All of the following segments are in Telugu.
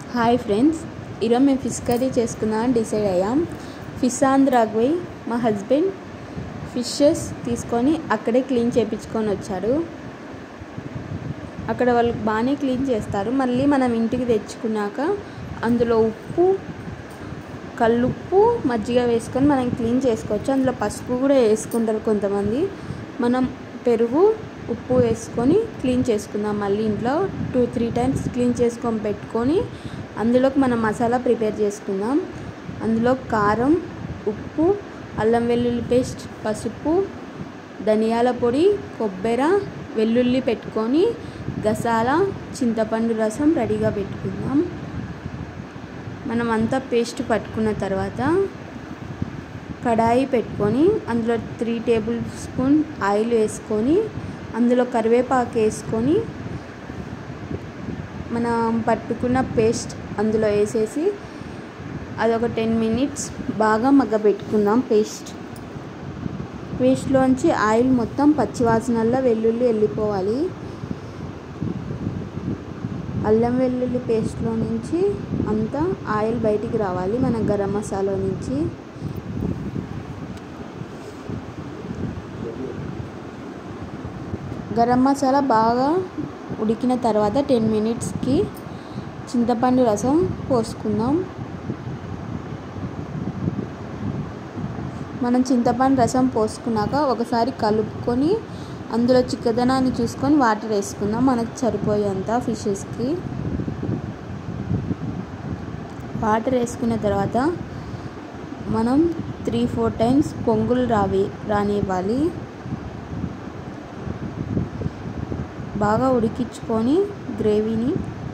హాయ్ ఫ్రెండ్స్ ఈరోజు మేము ఫిష్ కర్రీ చేసుకుందామని డిసైడ్ అయ్యాం ఫిష్ ఆంధ్రాకి పోయి మా హస్బెండ్ ఫిషెస్ తీసుకొని అక్కడే క్లీన్ చేయించుకొని వచ్చారు అక్కడ వాళ్ళు బాగానే క్లీన్ చేస్తారు మళ్ళీ మనం ఇంటికి తెచ్చుకున్నాక అందులో ఉప్పు కల్లుప్పు మజ్జిగ వేసుకొని మనం క్లీన్ చేసుకోవచ్చు అందులో పసుపు కూడా వేసుకుంటారు కొంతమంది మనం పెరుగు ఉప్పు వేసుకొని క్లీన్ చేసుకుందాం మళ్ళీ ఇంట్లో టూ త్రీ టైమ్స్ క్లీన్ చేసుకొని పెట్టుకొని అందులోకి మనం మసాలా ప్రిపేర్ చేసుకుందాం అందులో కారం ఉప్పు అల్లం వెల్లుల్లి పేస్ట్ పసుపు ధనియాల పొడి కొబ్బెర వెల్లుల్లి పెట్టుకొని గసాల చింతపండు రసం రెడీగా పెట్టుకుందాం మనం అంతా పేస్ట్ పట్టుకున్న తర్వాత కడాయి పెట్టుకొని అందులో త్రీ టేబుల్ స్పూన్ ఆయిల్ వేసుకొని అందులో కరివేపాకు వేసుకొని మనం పట్టుకున్న పేస్ట్ అందులో వేసేసి అదొక టెన్ మినిట్స్ బాగా మగ్గబెట్టుకుందాం పేస్ట్ పేస్ట్లోంచి ఆయిల్ మొత్తం పచ్చివాసనల్లో వెల్లుల్లి వెళ్ళిపోవాలి అల్లం వెల్లుల్లి పేస్ట్లో నుంచి అంతా ఆయిల్ బయటికి రావాలి మన గరం మసాలా నుంచి గరం మసాలా బాగా ఉడికిన తర్వాత టెన్ మినిట్స్కి చింతపండు రసం పోసుకుందాం మనం చింతపండు రసం పోసుకున్నాక ఒకసారి కలుపుకొని అందులో చిక్కదనాన్ని చూసుకొని వాటర్ వేసుకుందాం మనకు సరిపోయేంత ఫిషెస్కి వాటర్ వేసుకున్న తర్వాత మనం త్రీ ఫోర్ టైమ్స్ పొంగులు రావి రానివ్వాలి బాగా ఉడికించుకొని గ్రేవీని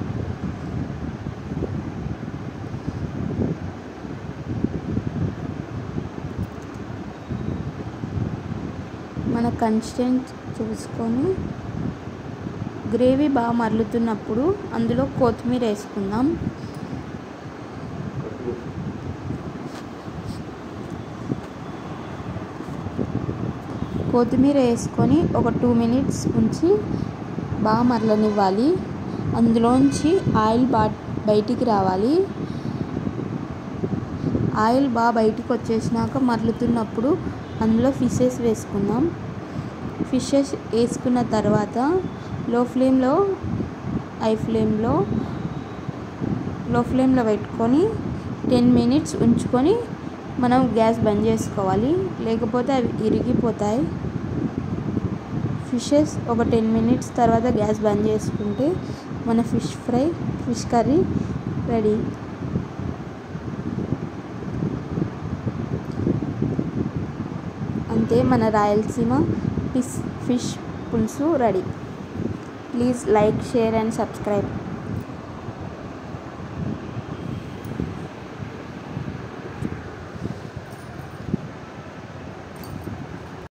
మన కన్సిస్టెంట్ చూసుకొని గ్రేవీ బాగా మరలుతున్నప్పుడు అందులో కొత్తిమీర వేసుకుందాం కొత్తిమీర వేసుకొని ఒక టూ మినిట్స్ ఉంచి బాగా మరలనివ్వాలి అందులోంచి ఆయిల్ బా బయటికి రావాలి ఆయిల్ బాగా బయటికి వచ్చేసినాక మరలుతున్నప్పుడు అందులో ఫిషెస్ వేసుకుందాం ఫిషెస్ వేసుకున్న తర్వాత లో ఫ్లేమ్లో హై ఫ్లేమ్లో లో ఫ్లేమ్లో పెట్టుకొని టెన్ మినిట్స్ ఉంచుకొని మనం గ్యాస్ బంద్ చేసుకోవాలి లేకపోతే అవి ఇరిగిపోతాయి ఫిషెస్ ఒక టెన్ మినిట్స్ తర్వాత గ్యాస్ బంద్ చేసుకుంటే మన fish fry fish curry ready అంతే మన రాయలసీమ ఫిష్ ఫిష్ పులుసు ready please like share and subscribe